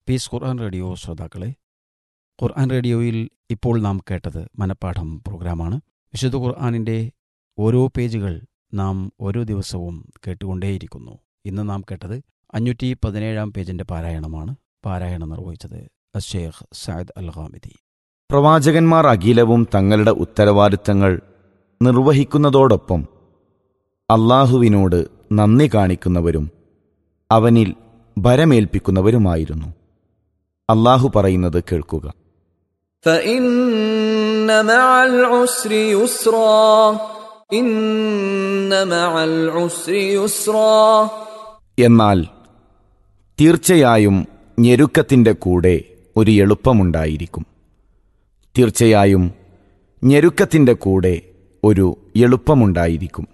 piece ഖുർആൻ radio ശ്രോതാക്കളെ ഖുർആൻ റേഡിയോയിൽ ഇപ്പോൾ നാം കേട്ടത് മനപ്പാഠം പ്രോഗ്രാമാണ് വിശുദ്ധ ഖുർആാനിൻ്റെ ഓരോ പേജുകൾ നാം ഓരോ ദിവസവും കേട്ടുകൊണ്ടേയിരിക്കുന്നു ഇന്ന് നാം കേട്ടത് അഞ്ഞൂറ്റി പതിനേഴാം പേജിൻ്റെ പാരായണമാണ് പാരായണം നിർവഹിച്ചത് അഷേഖ് സയദ് അൽ ഹാമിദി പ്രവാചകന്മാർ അഖിലവും തങ്ങളുടെ ഉത്തരവാദിത്തങ്ങൾ നിർവഹിക്കുന്നതോടൊപ്പം അള്ളാഹുവിനോട് നന്ദി കാണിക്കുന്നവരും അവനിൽ ഭരമേൽപ്പിക്കുന്നവരുമായിരുന്നു അള്ളാഹു പറയുന്നത് കേൾക്കുക فإن مع العسر يسرا إن مع العسر يسرا എന്നാൽ തീർച്ചയായും ഞെരുക്കത്തിൻ്റെ കൂടെ ഒരു എളുപ്പമുണ്ടായിരിക്കും തീർച്ചയായും ഞെരുക്കത്തിൻ്റെ കൂടെ ഒരു എളുപ്പമുണ്ടായിരിക്കും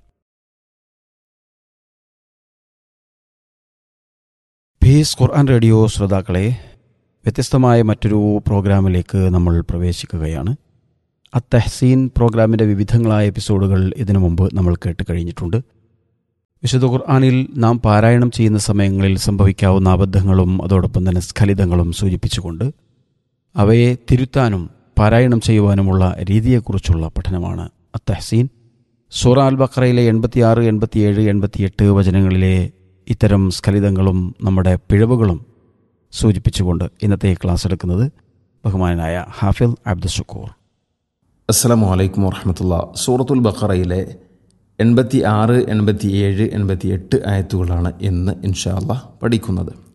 പീസ് ഖുർആൻ റേഡിയോ ശ്രോതാക്കളെ വ്യത്യസ്തമായ മറ്റൊരു പ്രോഗ്രാമിലേക്ക് നമ്മൾ പ്രവേശിക്കുകയാണ് അത്തഹ്സീൻ പ്രോഗ്രാമിൻ്റെ വിവിധങ്ങളായ എപ്പിസോഡുകൾ ഇതിനു മുമ്പ് നമ്മൾ കേട്ട് കഴിഞ്ഞിട്ടുണ്ട് വിശുദ്ധ ഖുർആാനിൽ നാം പാരായണം ചെയ്യുന്ന സമയങ്ങളിൽ സംഭവിക്കാവുന്ന അബദ്ധങ്ങളും അതോടൊപ്പം തന്നെ സ്ഖലിതങ്ങളും സൂചിപ്പിച്ചുകൊണ്ട് അവയെ തിരുത്താനും പാരായണം ചെയ്യുവാനുമുള്ള രീതിയെക്കുറിച്ചുള്ള പഠനമാണ് അത്തഹ്സീൻ സൂറ അൽ ബക്രയിലെ എൺപത്തിയാറ് എൺപത്തിയേഴ് എൺപത്തിയെട്ട് വചനങ്ങളിലെ ഇത്തരം സ്ഖലിതങ്ങളും നമ്മുടെ പിഴവുകളും സൂചിപ്പിച്ചുകൊണ്ട് ഇന്നത്തെ ക്ലാസ് എടുക്കുന്നത് ബഹുമാനായ ഹാഫിൽ അബ്ദുൽ ഷക്കൂർ അസ്സലാമു അലൈക്കും വറഹമത്തുള്ള സൂറത്തുൽ ബഖറയിലെ എൺപത്തി ആറ് എൺപത്തി ഏഴ് എൺപത്തി എട്ട് ആയത്തുകളാണ് ഇന്ന് ഇൻഷാ അള്ളാഹ് പഠിക്കുന്നത്